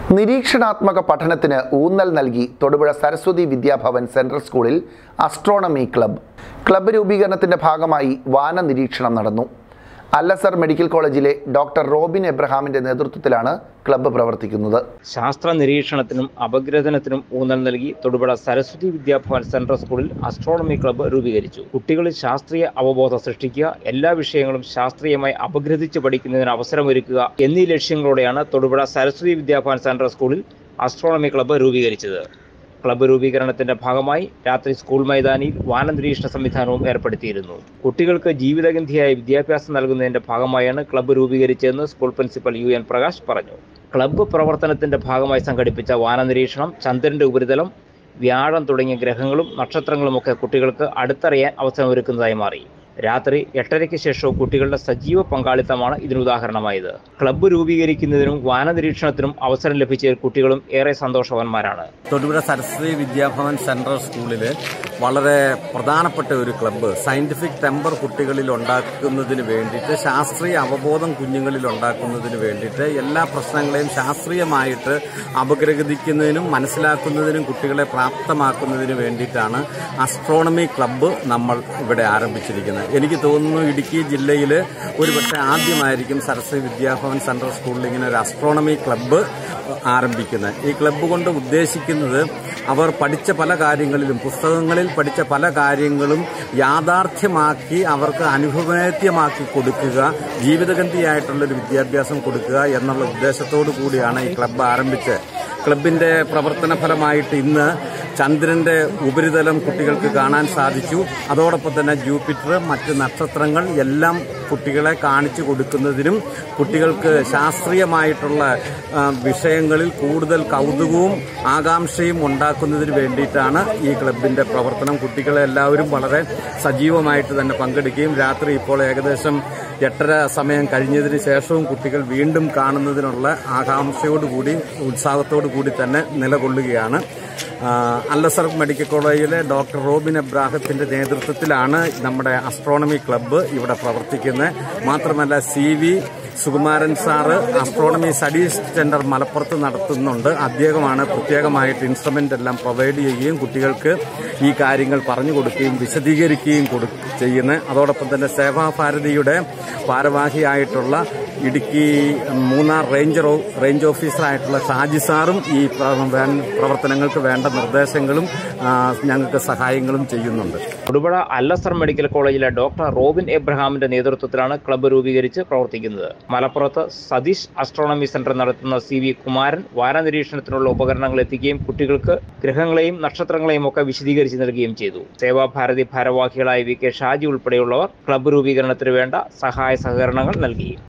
നിരീക്ഷണാത്മക പഠനത്തിന് ഊന്നൽ നൽകി തൊടുപുഴ സരസ്വതി വിദ്യാഭവൻ സെൻട്രൽ സ്കൂളിൽ അസ്ട്രോണമി ക്ലബ്ബ് ക്ലബ്ബ് രൂപീകരണത്തിന്റെ ഭാഗമായി വാന നിരീക്ഷണം നടന്നു അല്ലസർ മെഡിക്കൽ കോളേജിലെ ഡോക്ടർ റോബിൻ എബ്രഹാമിന്റെ നേതൃത്വത്തിലാണ് ക്ലബ്ബ് പ്രവർത്തിക്കുന്നത് ശാസ്ത്ര നിരീക്ഷണത്തിനും അപഗ്രഥനത്തിനും ഊന്നൽ നൽകി തൊടുപുഴ സരസ്വതി വിദ്യാഭവൻ സെൻട്രൽ സ്കൂളിൽ അസ്ട്രോണമി ക്ലബ്ബ് രൂപീകരിച്ചു കുട്ടികളിൽ ശാസ്ത്രീയ അവബോധം സൃഷ്ടിക്കുക എല്ലാ വിഷയങ്ങളും ശാസ്ത്രീയമായി അപഗ്രഥിച്ച് പഠിക്കുന്നതിന് അവസരമൊരുക്കുക എന്നീ ലക്ഷ്യങ്ങളോടെയാണ് തൊടുപുഴ സരസ്വതി വിദ്യാഭവൻ സെൻട്രൽ സ്കൂളിൽ അസ്ട്രോണമി ക്ലബ്ബ് രൂപീകരിച്ചത് ക്ലബ്ബ് രൂപീകരണത്തിന്റെ ഭാഗമായി രാത്രി സ്കൂൾ മൈതാനിയിൽ വാനനിരീക്ഷണ സംവിധാനവും ഏർപ്പെടുത്തിയിരുന്നു കുട്ടികൾക്ക് ജീവിതഗന്ധിയായ വിദ്യാഭ്യാസം നൽകുന്നതിന്റെ ഭാഗമായാണ് ക്ലബ്ബ് രൂപീകരിച്ചതെന്ന് school principal U N Prakash പറഞ്ഞു ക്ലബ്ബ് പ്രവർത്തനത്തിന്റെ ഭാഗമായി സംഘടിപ്പിച്ച വാനനിരീക്ഷണം ചന്ദ്രന്റെ ഉപരിതലം വ്യാഴം തുടങ്ങിയ ഗ്രഹങ്ങളും നക്ഷത്രങ്ങളുമൊക്കെ കുട്ടികൾക്ക് അടുത്തറിയാൻ അവസരമൊരുക്കുന്നതായി മാറി രാത്രി എട്ടരയ്ക്ക് ശേഷവും കുട്ടികളുടെ സജീവ പങ്കാളിത്തമാണ് ഇതിന് ഉദാഹരണമായത് ക്ലബ്ബ് രൂപീകരിക്കുന്നതിനും വാനനിരീക്ഷണത്തിനും അവസരം ലഭിച്ച കുട്ടികളും ഏറെ സന്തോഷവാന്മാരാണ് തൊടുപുഴ സരസ്വതി വിദ്യാഭവൻ സെൻട്രൽ സ്കൂളിൽ വളരെ പ്രധാനപ്പെട്ട ഒരു ക്ലബ്ബ് സയന്റിഫിക് ടെമ്പർ കുട്ടികളിൽ ഉണ്ടാക്കുന്നതിന് വേണ്ടിയിട്ട് ശാസ്ത്രീയ അവബോധം കുഞ്ഞുങ്ങളിൽ ഉണ്ടാക്കുന്നതിന് വേണ്ടിയിട്ട് എല്ലാ പ്രശ്നങ്ങളെയും ശാസ്ത്രീയമായിട്ട് അപഗ്രഥിക്കുന്നതിനും മനസ്സിലാക്കുന്നതിനും കുട്ടികളെ പ്രാപ്തമാക്കുന്നതിന് വേണ്ടിയിട്ടാണ് അസ്ട്രോണമി ക്ലബ്ബ് നമ്മൾ ഇവിടെ ആരംഭിച്ചിരിക്കുന്നത് എനിക്ക് തോന്നുന്നു ഇടുക്കി ജില്ലയിൽ ഒരുപക്ഷെ ആദ്യമായിരിക്കും സരസ്വതി വിദ്യാഭവൻ സെൻട്രൽ സ്കൂളിൽ ഇങ്ങനെ ഒരു അസ്ട്രോണമി ക്ലബ്ബ് ആരംഭിക്കുന്നത് ഈ ക്ലബ്ബ് കൊണ്ട് ഉദ്ദേശിക്കുന്നത് അവർ പഠിച്ച പല കാര്യങ്ങളിലും പുസ്തകങ്ങളിൽ പഠിച്ച പല കാര്യങ്ങളും യാഥാർത്ഥ്യമാക്കി അവർക്ക് അനുഭവേദ്യമാക്കി കൊടുക്കുക ജീവിതഗന്ധിയായിട്ടുള്ളൊരു വിദ്യാഭ്യാസം കൊടുക്കുക എന്നുള്ള ഉദ്ദേശത്തോടു കൂടിയാണ് ഈ ക്ലബ്ബ് ആരംഭിച്ചത് ക്ലബിന്റെ പ്രവർത്തന ഫലമായിട്ട് ഇന്ന് ചന്ദ്രന്റെ ഉപരിതലം കുട്ടികൾക്ക് കാണാൻ സാധിച്ചു അതോടൊപ്പം തന്നെ ജൂപ്പിറ്റർ മറ്റ് നക്ഷത്രങ്ങൾ എല്ലാം കുട്ടികളെ കാണിച്ചു കൊടുക്കുന്നതിനും കുട്ടികൾക്ക് ശാസ്ത്രീയമായിട്ടുള്ള ആ, വിഷയങ്ങളിൽ കൂടുതൽ കൗതുകവും ആകാംക്ഷയും ഉണ്ടാക്കുന്നതിന് വേണ്ടിയിട്ടാണ് ഈ ക്ലബിന്റെ പ്രവർത്തനം കുട്ടികളെ എല്ലാവരും വളരെ സജീവമായിട്ട് തന്നെ പങ്കെടുക്കുകയും രാത്രി ഇപ്പോൾ ഏകദേശം എട്ടര സമയം കഴിഞ്ഞതിന് ശേഷവും കുട്ടികൾ വീണ്ടും കാണുന്നതിനുള്ള ആകാംക്ഷയോടുകൂടി ഉത്സാഹത്തോടു കൂടി തന്നെ നിലകൊള്ളുകയാണ് ആ, അല്ലസർ മെഡിക്കൽ കോളേജിലെ ഡോക്ടർ റോബിൻ എബ്രാഹത്തിന്റെ നേതൃത്വത്തിലാണ് നമ്മുടെ അസ്ട്രോണമി ക്ലബ്ബ് ഇവിടെ പ്രവർത്തിക്കുന്നത് മാത്രമല്ല C V Sukumaran sir astronomy studies centre മലപ്പുറത്ത് നടത്തുന്നുണ്ട് അദ്ദേഹമാണ് പ്രത്യേകമായിട്ട് ഇൻസ്ട്രുമെന്റ് എല്ലാം പ്രൊവൈഡ് ചെയ്യുകയും കുട്ടികൾക്ക് ഈ കാര്യങ്ങൾ പറഞ്ഞു കൊടുക്കുകയും വിശദീകരിക്കുകയും കൊടു ചെയ്യുന്നത് അതോടൊപ്പം തന്നെ സേവാഭാരതിയുടെ ഭാരവാഹിയായിട്ടുള്ള ഇടുക്കി മൂന്നാർ റേഞ്ചർ ഓ- റേഞ്ച് ഓഫീസറായിട്ടുള്ള ഷാജി സാറും ഈ പ്ര- വേ- പ്രവർത്തനങ്ങൾക്ക് വേണ്ട നിർദ്ദേശങ്ങളും ആ, ഞങ്ങൾക്ക് സഹായങ്ങളും ചെയ്യുന്നുണ്ട് തൊടുപുഴ അല്ലസർ മെഡിക്കൽ കോളേജിലെ ഡോക്ടർ റോബിൻ എബ്രഹാമിന്റെ നേതൃത്വത്തിലാണ് ക്ലബ്ബ് രൂപീകരിച്ച് പ്രവർത്തിക്കുന്നത് മലപ്പുറത്ത് സതീഷ് അസ്ട്രോണമി സെന്റർ നടത്തുന്ന സി വി കുമാരൻ വാനനിരീക്ഷണത്തിനുള്ള ഉപകരണങ്ങൾ എത്തിക്കുകയും കുട്ടികൾക്ക് ഗ്രഹങ്ങളെയും നക്ഷത്രങ്ങളെയും ഒക്കെ വിശദീകരിച്ച് നൽകുകയും ചെയ്തു സേവാഭാരതി ഭാരവാഹികളായ വി കെ ഷാജി ഉൾപ്പെടെയുള്ളവർ ക്ലബ്ബ് രൂപീകരണത്തിന് വേണ്ട സഹായ സഹകരണങ്ങൾ നൽകി